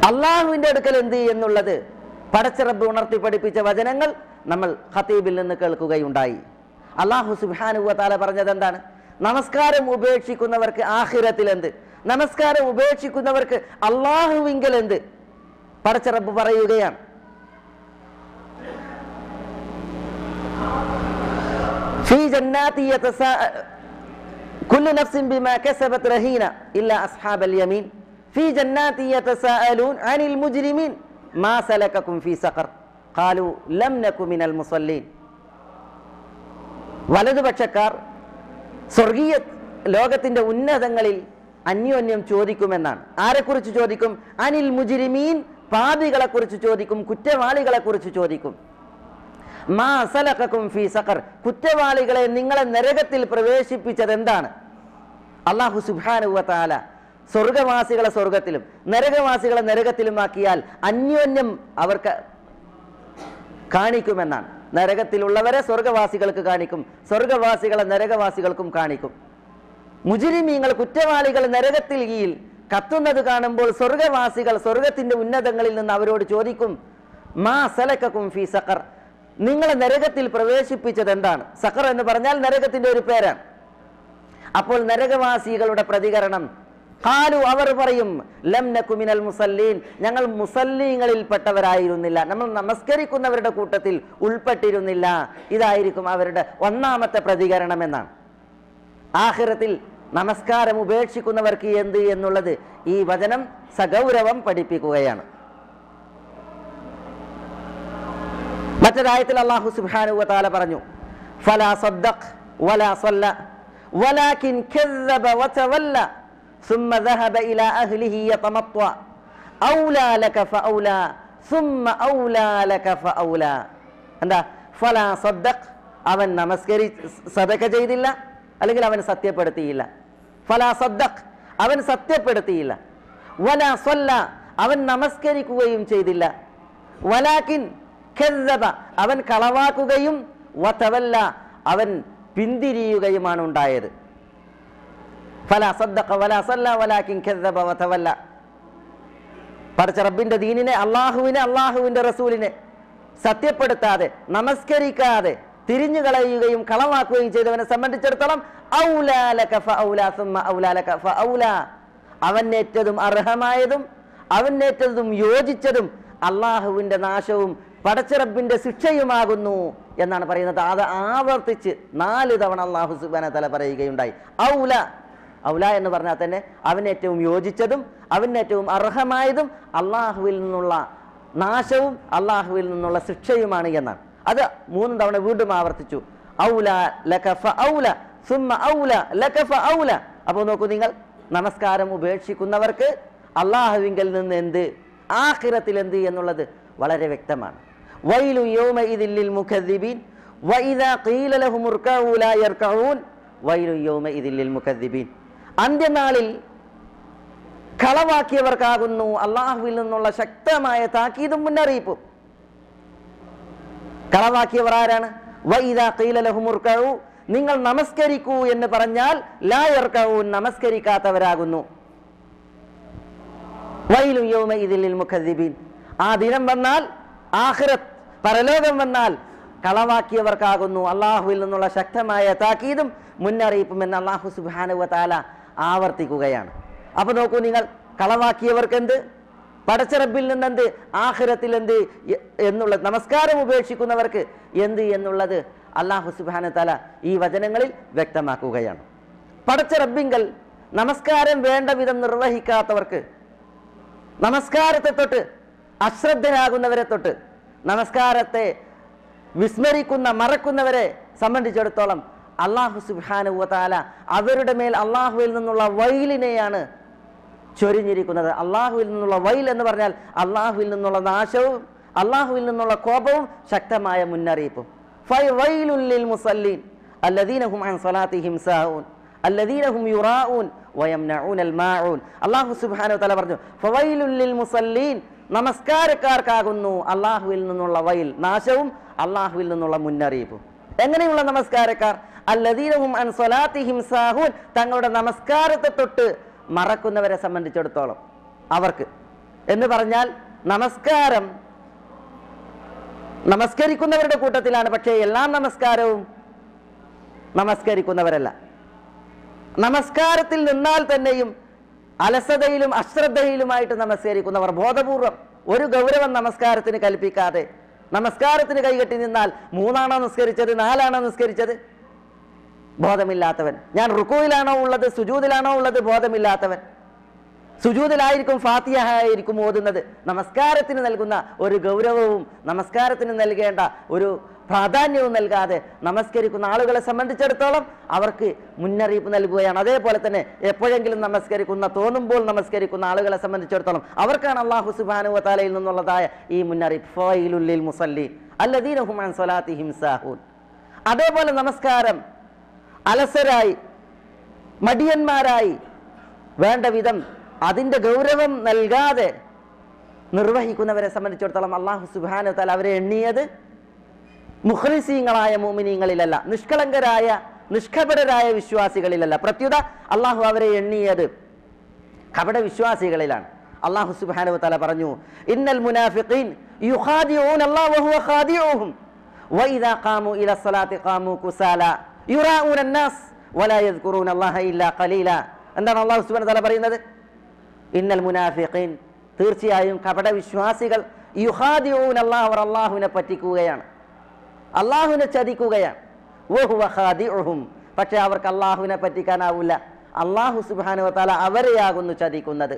അള്ളാഹുവിന്റെ അടുക്കൽ എന്ത് എന്നുള്ളത് പടച്ചിറബ് ഉണർത്തി പഠിപ്പിച്ച വചനങ്ങൾ നമ്മൾ ഖത്തീബിൽ നിന്ന് കേൾക്കുകയുണ്ടായി അള്ളാഹു സുബാനുവ താല പറഞ്ഞത് എന്താണ് നമസ്കാരം ഉപേക്ഷിക്കുന്നവർക്ക് ആഹിരത്തിൽ എന്ത് നമസ്കാരം ഉപേക്ഷിക്കുന്നവർക്ക് അള്ളാഹുവിങ്കൽ എന്ത് പടച്ചിറബ് പറയുകയാണ് في جنات يتساءل كل نفس بما كسبت رهينة إلا أصحاب اليمين في جنات يتساءلون عن المجرمين ما سلككم في سقر قالوا لم نك من المصلين വലതുപക്ഷക്കാർ സ്വർഗീയ ലോകത്തിന്റെ ഉന്നതങ്ങളിൽ അന്യോന്യം ചോദിക്കുമെന്നാണ് ആരെക്കുറിച്ച് ചോദിക്കും അനിൽ മുജിരിമീൻ പാപികളെ കുറിച്ച് ചോദിക്കും കുറ്റവാളികളെ കുറിച്ച് ചോദിക്കും മാ സലക്കും ഫീ സഖർ കുറ്റവാളികളെ നിങ്ങളെ നരകത്തിൽ പ്രവേശിപ്പിച്ചത് എന്താണ് അള്ളാഹു സുബാനുവ താല സ്വർഗവാസികളെ സ്വർഗത്തിലും നരകവാസികളെ നരകത്തിലുമാക്കിയാൽ അന്യോന്യം അവർക്ക് കാണിക്കുമെന്നാണ് നരകത്തിലുള്ളവരെ സ്വർഗവാസികൾക്ക് കാണിക്കും സ്വർഗവാസികളെ നരകവാസികൾക്കും കാണിക്കും മുജിരിമീങ്ങൾ കുറ്റവാളികൾ നരകത്തിൽ കീഴിൽ കത്തുന്നത് കാണുമ്പോൾ സ്വർഗവാസികൾ സ്വർഗത്തിന്റെ ഉന്നതങ്ങളിൽ നിന്ന് അവരോട് ചോദിക്കും മാ സലക്കും ഫീ സഖർ നിങ്ങളെ നരകത്തിൽ പ്രവേശിപ്പിച്ചത് എന്താണ് സഖർ എന്ന് പറഞ്ഞാൽ നരകത്തിന്റെ ഒരു പേരാണ് അപ്പോൾ നരകവാസികളുടെ പ്രതികരണം കാലു അവർ പറയും ലം നക്കുമിനൽ മുസല്ലീൻ ഞങ്ങൾ മുസല്ലീങ്ങളിൽപ്പെട്ടവരായിരുന്നില്ല നമ്മൾ നമസ്കരിക്കുന്നവരുടെ കൂട്ടത്തിൽ ഉൾപ്പെട്ടിരുന്നില്ല ഇതായിരിക്കും അവരുടെ ഒന്നാമത്തെ പ്രതികരണം എന്നാണ് ആഖിറത്തിൽ നമസ്കാരം ഉപേക്ഷിക്കുന്നവർക്ക് എന്ത് എന്നുള്ളത് ഈ വചനം സഗൗരവം പഠിപ്പിക്കുകയാണ് മറ്റൊരായത്തിൽ അള്ളാഹു സുബ്ഹാനഹു വ തആല പറഞ്ഞു ഫലാ സദ്ദഖ് വലാ സല്ല വലാകിൻ കذب وتولى ثم ذهب إلى أهله يتمطى أولى لك فأولى ثم أولى لك فأولى എന്താ ഫലാ സദ്ദഖ് അവൻ നമസ്കരി സദക ചെയ്തില്ല അല്ലെങ്കിൽ അവൻ സത്യപ്പെടുത്തിയില്ല ഫലാ സദ്ദഖ് അവൻ സത്യപ്പെടുത്തിയില്ല വലാ സല്ല അവൻ നമസ്കരിക്കുകയും ചെയ്തില്ല വലാകിൻ കെzzബ അവൻ കളവാക്കുകയും വതവല്ല അവൻ പിന്തിരിയുകയുമാണ് ഉണ്ടായത് ഫല സദ്ദഖ വല സല്ല വലാകിൻ കെzzബ വതവല്ല പഠിച്ച റബ്ബിന്റെ ദീനിനെ അള്ളാഹുവിനെ അള്ളാഹുവിന്റെ റസൂലിനെ സത്യപ്പെടുത്താതെ നമസ്കരിക്കാതെ തിരിഞ്ഞു കളയുകയും കളവാക്കുകയും ചെയ്തവനെ സംബന്ധിച്ചിടത്തോളം ഔലാ ലക ഫഔലാ സുമ്മ ഔലാ ലക ഫഔലാ അവനേറ്റതും അർഹമായതും അവനേറ്റതും യോജിച്ചതും അള്ളാഹുവിന്റെ നാശവും പടച്ചിറപ്പിന്റെ ശിക്ഷയുമാകുന്നു എന്നാണ് പറയുന്നത് അത് ആവർത്തിച്ച് നാല് തവണ അള്ളാഹു സുബാന തല പറയുകയുണ്ടായി ഔല ഔല എന്ന് പറഞ്ഞാൽ തന്നെ അവനേറ്റവും യോജിച്ചതും അവനേറ്റവും അർഹമായതും അള്ളാഹുവിൽ നിന്നുള്ള നാശവും അള്ളാഹുവിൽ നിന്നുള്ള ശിക്ഷയുമാണ് എന്നാണ് അത് മൂന്ന് തവണ വീണ്ടും ആവർത്തിച്ചു ഔല ലകഫ ഔല സുമ്മ ഔല ലകഫ ഔല അപ്പോൾ നോക്കൂ നിങ്ങൾ നമസ്കാരം ഉപേക്ഷിക്കുന്നവർക്ക് അള്ളാഹുവിങ്കൽ നിന്ന് എന്ത് ആഖിറത്തിൽ എന്ത് എന്നുള്ളത് വളരെ വ്യക്തമാണ് വൈലു യൗമഇദിൽ മുഖദ്ദിബീൻ വഇദാ ഖീല ലഹും ഇർകഊ ലാ യർകഊൻ വൈലു യൗമഇദിൽ മുഖദ്ദിബീൻ അന്ത്യനാളിൽ കളവാക്കിയവർക്കാകുന്നു അള്ളാഹുവിൽ നിന്നുള്ള ശക്തമായ താക്കീതും മുന്നറിയിപ്പും കളവാക്കിയവർ ആരാണ് വൈദാ ഖീല ലഹും ഇർകഊ നിങ്ങൾ നമസ്കരിക്കൂ എന്ന് പറഞ്ഞാൽ ലാ യർകഊൻ നമസ്കരിക്കാത്തവരാകുന്നു വൈലു യൗമഇദിൽ മുഖദ്ദിബീൻ ആ ദിനം വന്നാൽ ആഖിറത്ത് പരലോകം വന്നാൽ കളവാക്കിയവർക്കാകുന്നു അള്ളാഹുവിൽ നിന്നുള്ള ശക്തമായ താക്കീതും മുന്നറിയിപ്പും എന്ന് അള്ളാഹു സുബാനുവ താല ആവർത്തിക്കുകയാണ് അപ്പൊ നോക്കൂ നിങ്ങൾ കളവാക്കിയവർക്ക് എന്ത് പടച്ചിറപ്പിൽ നിന്നെന്ത് ആഖിറത്തിൽ എന്ത് എ- എന്നുള്ളത് നമസ്കാരം ഉപേക്ഷിക്കുന്നവർക്ക് എന്ത് എന്നുള്ളത് അള്ളാഹു സുബാന താല ഈ വചനങ്ങളിൽ വ്യക്തമാക്കുകയാണ് പടച്ചിറബിങ്കൽ നമസ്കാരം വേണ്ട വിധം നിർവഹിക്കാത്തവർക്ക് നമസ്കാരത്തെ തൊട്ട് അശ്രദ്ധരാകുന്നവരെ തൊട്ട് നമസ്കാരത്തെ വിസ്മരിക്കുന്ന മറക്കുന്നവരെ സംബന്ധിച്ചിടത്തോളം അള്ളാഹു സുബാനുവതാല അവരുടെ മേൽ അള്ളാഹുവിൽ നിന്നുള്ള വൈലിനെയാണ് ചൊരിഞ്ഞിരിക്കുന്നത് അള്ളാഹുവിൽ നിന്നുള്ള വൈൽ എന്ന് പറഞ്ഞാൽ അള്ളാഹുവിൽ നിന്നുള്ള നാശവും അള്ളാഹുവിൽ നിന്നുള്ള കോപവും ശക്തമായ മുന്നറിയിപ്പും ഫൈ വൈലുല്ലിൽ മുസല്ലീൻ അല്ലദീനഹും അൻ സ്വലാത്തിഹിം സാഊൻ അല്ലദീനഹും യുറാഊൻ വയംനഊനൽ മാഊൻ അല്ലാഹു സുബ്ഹാനഹു വതആല പറഞ്ഞു ഫവൈലുല്ലിൽ മുസല്ലീൻ നമസ്കാരക്കാർക്കാകുന്നു അള്ളാഹുവിൽ നിന്നുള്ള വൈൽ നാശവും അള്ളാഹുവിൽ നിന്നുള്ള മുന്നറിയിപ്പും എങ്ങനെയുള്ള നമസ്കാരക്കാർ അല്ലദീനഹും അൻ സ്വലാത്തിഹിം സാഹൂൻ തങ്ങളുടെ നമസ്കാരത്തെ തൊട്ട് മറക്കുന്നവരെ സംബന്ധിച്ചിടത്തോളം അവർക്ക് എന്ന് പറഞ്ഞാൽ നമസ്കാരം നമസ്കരിക്കുന്നവരുടെ കൂട്ടത്തിലാണ് പക്ഷേ എല്ലാ നമസ്കാരവും നമസ്കരിക്കുന്നവരല്ല നമസ്കാരത്തിൽ നിന്നാൽ തന്നെയും അലസതയിലും അശ്രദ്ധയിലുമായിട്ട് നമസ്കരിക്കുന്നവർ ബോധപൂർവം ഒരു ഗൗരവം നമസ്കാരത്തിന് കൽപ്പിക്കാതെ നമസ്കാരത്തിന് കൈകെട്ടി നിന്നാൽ മൂന്നാണോ നിസ്കരിച്ചത് നാലാണോ നിസ്കരിച്ചത് ബോധമില്ലാത്തവൻ ഞാൻ റുക്കുവിലാണോ ഉള്ളത് സുജൂദിലാണോ ഉള്ളത് ബോധമില്ലാത്തവൻ സുജൂദിലായിരിക്കും ഫാത്തിഹ ആയിരിക്കും ഓതുന്നത് നമസ്കാരത്തിന് നൽകുന്ന ഒരു ഗൗരവവും നമസ്കാരത്തിന് നൽകേണ്ട ഒരു പ്രാധാന്യവും നൽകാതെ നമസ്കരിക്കുന്ന ആളുകളെ സംബന്ധിച്ചിടത്തോളം അവർക്ക് മുന്നറിയിപ്പ് നൽകുകയാണ് അതേപോലെ തന്നെ എപ്പോഴെങ്കിലും നമസ്കരിക്കുന്ന തോന്നുമ്പോൾ നമസ്കരിക്കുന്ന ആളുകളെ സംബന്ധിച്ചിടത്തോളം അവർക്കാണ് അള്ളാഹു സുബാനു താലയിൽ നിന്നുള്ളതായ ഈ മുന്നറിയിപ്പ് ഫൈലുല്ലിൽ മുസല്ലീൻ അല്ലദീന ഹുമാൻ സ്വലാത്തിഹിം സാഹൂൻ അതേപോലെ നമസ്കാരം അലസരായി മടിയന്മാരായി വേണ്ട വിധം അതിൻ്റെ ഗൗരവം നൽകാതെ നിർവഹിക്കുന്നവരെ സംബന്ധിച്ചിടത്തോളം അള്ളാഹു സുബാനു താല അവരെ എണ്ണിയത് മുഖ്ലിസീങ്ങളായ മോമിനീങ്ങളിലല്ല നിഷ്കളങ്കരായ നിഷ്കപടരായ വിശ്വാസികളിലല്ല പ്രത്യുത അള്ളാഹു അവരെ എണ്ണിയത് കപട വിശ്വാസികളിലാണ് അള്ളാഹു സുബ്ഹാനഹു തആല പറഞ്ഞു ഇന്നൽ മുനാഫിഖീൻ യുഖാദിഊന അല്ലാഹു വഹുവ ഖാദിഊഹും വഇദാ ഖാമു ഇല സ്വലാത്തി ഖാമു കുസാല യുറാഊന الناس വലാ യദ്കുറൂന അല്ലാഹ ഇല്ലാ ഖലീല എന്താണ് അള്ളാഹു സുബ്ഹാനഹു തആല പറയുന്നത് ഇന്നൽ മുനാഫിഖീൻ തീർച്ചയായും കപട വിശ്വാസികൾ യുഹാദിഊൻ അല്ലാഹ് അവർ അള്ളാഹുവിനെ പറ്റിക്കുകയാണ് അള്ളാഹുവിനെ ചതിക്കുകയാണ് വഹുവ ഖാദിഉഹും പക്ഷേ അവർക്ക് അള്ളാഹുവിനെ പറ്റിക്കാനാവില്ല അള്ളാഹു സുബ്ഹാനഹു വതആല അവരെയാകുന്നു ചതിക്കുന്നത്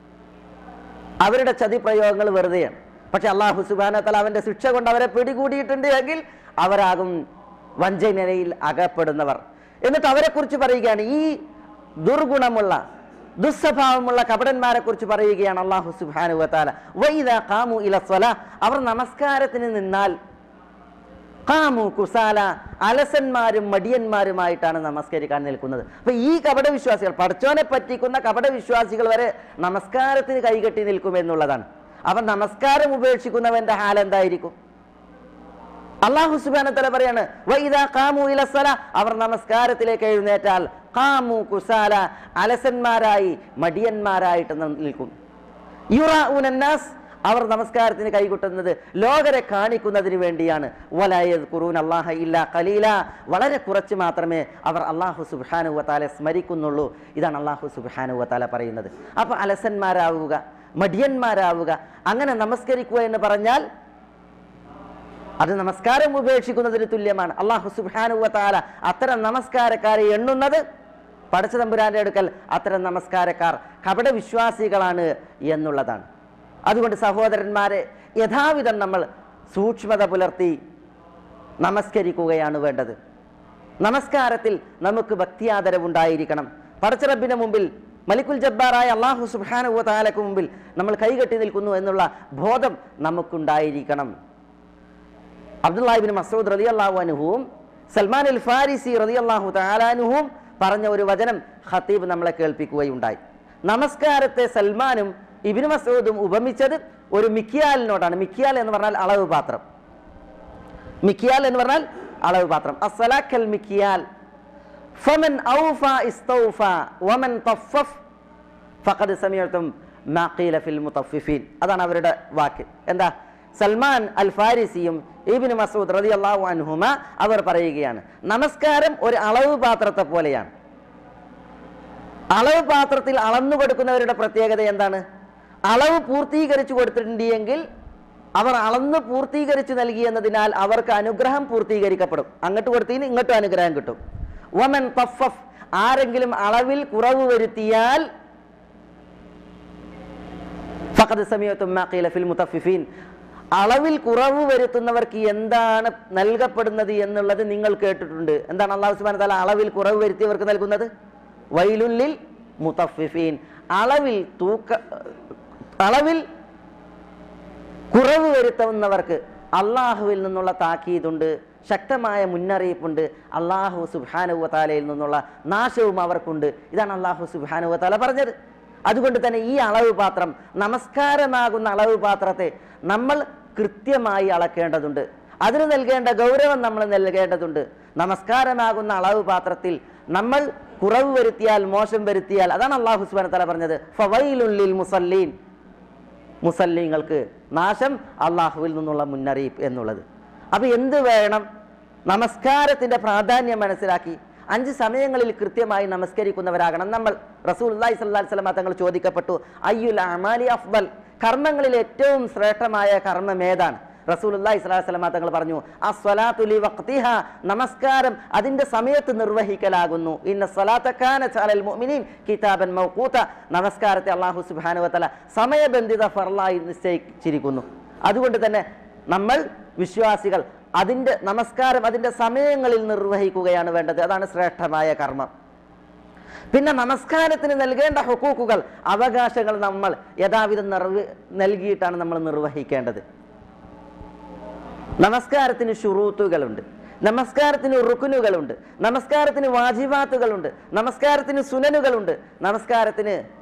അവരുടെ ചതി പ്രയോഗങ്ങൾ വെറുതെയാണ് പക്ഷെ അള്ളാഹു സുബാന തല അവന്റെ ശിക്ഷ കൊണ്ട് അവരെ പിടികൂടിയിട്ടുണ്ട് എങ്കിൽ അവരാകും വഞ്ചനയിൽ അകപ്പെടുന്നവർ എന്നിട്ട് അവരെ കുറിച്ച് പറയുകയാണ് ഈ ദുർഗുണമുള്ള ദുസ്വഭാവമുള്ള കപടന്മാരെ കുറിച്ച് പറയുകയാണ് അള്ളാഹു സുബാനു വത്താല വൈദ കാമു ഇല സ്വല അവർ നമസ്കാരത്തിന് നിന്നാൽ കാമു കുസാല അലസന്മാരും മടിയന്മാരുമായിട്ടാണ് നമസ്കരിക്കാൻ നിൽക്കുന്നത് അപ്പൊ ഈ കപട വിശ്വാസികൾ പഠിച്ചോനെ പറ്റിക്കുന്ന കപട വിശ്വാസികൾ വരെ നമസ്കാരത്തിന് കൈകെട്ടി നിൽക്കും എന്നുള്ളതാണ് അവൻ നമസ്കാരം ഉപേക്ഷിക്കുന്നവന്റെ ഹാൽ എന്തായിരിക്കും അള്ളാഹു സുബാന തല പറയാണ് വൈദാ കാമു ഇലസല അവർ നമസ്കാരത്തിലേക്ക് എഴുന്നേറ്റാൽ കാമു കുസാല അലസന്മാരായി മടിയന്മാരായിട്ട് നിൽക്കും യുറാ ഉനന്നാസ് അവർ നമസ്കാരത്തിന് കൈകൊട്ടുന്നത് ലോകരെ കാണിക്കുന്നതിന് വേണ്ടിയാണ് വലായത് ഖുറൂൻ അള്ളാഹ ഇല്ല കലീല വളരെ കുറച്ച് മാത്രമേ അവർ അള്ളാഹു സുബാനുവത്താലെ സ്മരിക്കുന്നുള്ളൂ ഇതാണ് അള്ളാഹു സുബാനുവത്താല പറയുന്നത് അപ്പോൾ അലസന്മാരാവുക മടിയന്മാരാവുക അങ്ങനെ നമസ്കരിക്കുക എന്ന് പറഞ്ഞാൽ അത് നമസ്കാരം ഉപേക്ഷിക്കുന്നതിന് തുല്യമാണ് അള്ളാഹു സുബാനുവത്താല അത്തരം നമസ്കാരക്കാരെ എണ്ണുന്നത് പടച്ച തമ്പുരാന്റെ അടുക്കൽ അത്തരം നമസ്കാരക്കാർ കപട വിശ്വാസികളാണ് എന്നുള്ളതാണ് അതുകൊണ്ട് സഹോദരന്മാരെ യഥാവിധം നമ്മൾ സൂക്ഷ്മത പുലർത്തി നമസ്കരിക്കുകയാണ് വേണ്ടത് നമസ്കാരത്തിൽ നമുക്ക് ഭക്തിയാദരവുണ്ടായിരിക്കണം പടച്ചറബിന് മുമ്പിൽ മലിക്കുൽ ജബ്ബാറായ അള്ളാഹു സുബാനുവ താലക്ക് മുമ്പിൽ നമ്മൾ കൈകെട്ടി നിൽക്കുന്നു എന്നുള്ള ബോധം നമുക്കുണ്ടായിരിക്കണം അബ്ദുല്ലാഹിബിൻ മസൂദ് റലി അള്ളാഹു അനുഹുവും സൽമാൻ അൽ ഫാരിസി റലി അള്ളാഹു താലാനുഹുവും പറഞ്ഞ ഒരു വചനം ഖത്തീബ് നമ്മളെ കേൾപ്പിക്കുകയുണ്ടായി നമസ്കാരത്തെ സൽമാനും ഇബിന് മസൂദും ഉപമിച്ചത് ഒരു മിക്കിയാലിനോടാണ് മിക്കിയാൽ എന്ന് പറഞ്ഞാൽ അളവ് പാത്രം മിക്കിയാൽ എന്ന് പറഞ്ഞാൽ അളവ് പാത്രം അസലാഖൽ മിക്കിയാൽ ഫമൻ ഔഫ ഇസ്തൗഫ വമൻ തഫഫ് ഫഖദ് സമീഅതും മാ ഖീല ഫിൽ മുതഫിഫീൻ അതാണ് അവരുടെ വാക്ക് എന്താ സൽമാൻ അൽ ഫാരിസിയും ഇബിന് മസൂദ് റളിയല്ലാഹു അൻഹുമ അവർ പറയുകയാണ് നമസ്കാരം ഒരു അളവ് പാത്രത്തെ പോലെയാണ് അളവ് പാത്രത്തിൽ അളന്നു കൊടുക്കുന്നവരുടെ പ്രത്യേകത എന്താണ് അളവ് പൂർത്തീകരിച്ചു കൊടുത്തിട്ടുണ്ട് എങ്കിൽ അവർ അളന്ന് പൂർത്തീകരിച്ചു നൽകി എന്നതിനാൽ അവർക്ക് അനുഗ്രഹം പൂർത്തീകരിക്കപ്പെടും അങ്ങോട്ട് കൊടുത്തതിന് ഇങ്ങോട്ടും അനുഗ്രഹം കിട്ടും വമൻ തഫഫ് ആരെങ്കിലും അളവിൽ കുറവ് വരുത്തിയാൽ ഫഖദ് സമീഅത്തും മാ ഖീല ഫിൽ മുതഫിഫീൻ അളവിൽ കുറവ് വരുത്തുന്നവർക്ക് എന്താണ് നൽകപ്പെടുന്നത് എന്നുള്ളത് നിങ്ങൾ കേട്ടിട്ടുണ്ട് എന്താണ് അള്ളാഹു സുബ്ഹാനഹു തആല അളവിൽ കുറവ് വരുത്തിയവർക്ക് നൽകുന്നത് വൈലുല്ലിൽ മുതഫിഫീൻ അളവിൽ തൂക്ക അളവിൽ കുറവ് വരുത്തുന്നവർക്ക് അള്ളാഹുവിൽ നിന്നുള്ള താക്കീതുണ്ട് ശക്തമായ മുന്നറിയിപ്പുണ്ട് അള്ളാഹു സുബാനുവ താലയിൽ നിന്നുള്ള നാശവും അവർക്കുണ്ട് ഇതാണ് അള്ളാഹു സുബാനുവ താല പറഞ്ഞത് അതുകൊണ്ട് തന്നെ ഈ അളവ് പാത്രം നമസ്കാരമാകുന്ന അളവ് പാത്രത്തെ നമ്മൾ കൃത്യമായി അളക്കേണ്ടതുണ്ട് അതിന് നൽകേണ്ട ഗൗരവം നമ്മൾ നൽകേണ്ടതുണ്ട് നമസ്കാരമാകുന്ന അളവ് പാത്രത്തിൽ നമ്മൾ കുറവ് വരുത്തിയാൽ മോശം വരുത്തിയാൽ അതാണ് അള്ളാഹു സുബാന തല പറഞ്ഞത് ഫവൈലുള്ളിൽ മുസല്ലീൻ മുസല്ലിങ്ങൾക്ക് നാശം അള്ളാഹുവിൽ നിന്നുള്ള മുന്നറിയിപ്പ് എന്നുള്ളത് അപ്പോൾ എന്ത് വേണം നമസ്കാരത്തിൻ്റെ പ്രാധാന്യം മനസ്സിലാക്കി അഞ്ച് സമയങ്ങളിൽ കൃത്യമായി നമസ്കരിക്കുന്നവരാകണം നമ്മൾ റസൂൽ അള്ളാഹി സ്വല്ലാ സ്വലമ തങ്ങൾ ചോദിക്കപ്പെട്ടു അയ്യുൽ അമാലി അഫ്ദൽ കർമ്മങ്ങളിൽ ഏറ്റവും ശ്രേഷ്ഠമായ കർമ്മം ഏതാണ് റസൂൽ അള്ളാഹി സ്വലാഹു സ്വലമ തങ്ങൾ പറഞ്ഞു ആ സ്വലാത്തുലി വക്തിഹ നമസ്കാരം അതിൻ്റെ സമയത്ത് നിർവഹിക്കലാകുന്നു ഇന്ന സ്വലാത്തക്കാന ചാലൽ മുഅ്മിനീൻ കിതാബൻ മൗക്കൂത്ത നമസ്കാരത്തെ അള്ളാഹു സുബാനുവത്തല സമയബന്ധിത ഫർലായി നിശ്ചയിച്ചിരിക്കുന്നു അതുകൊണ്ട് തന്നെ നമ്മൾ വിശ്വാസികൾ അതിൻ്റെ നമസ്കാരം അതിൻ്റെ സമയങ്ങളിൽ നിർവഹിക്കുകയാണ് വേണ്ടത് അതാണ് ശ്രേഷ്ഠമായ കർമ്മം പിന്നെ നമസ്കാരത്തിന് നൽകേണ്ട ഹുക്കൂക്കുകൾ അവകാശങ്ങൾ നമ്മൾ യഥാവിധം നിറവ് നൽകിയിട്ടാണ് നമ്മൾ നിർവഹിക്കേണ്ടത് നമസ്കാരത്തിന് ഷുറൂത്തുകളുണ്ട് നമസ്കാരത്തിന് റുക്കുനുകളുണ്ട് നമസ്കാരത്തിന് വാജിബാത്തുകളുണ്ട് നമസ്കാരത്തിന് സുനനുകളുണ്ട് നമസ്കാരത്തിന്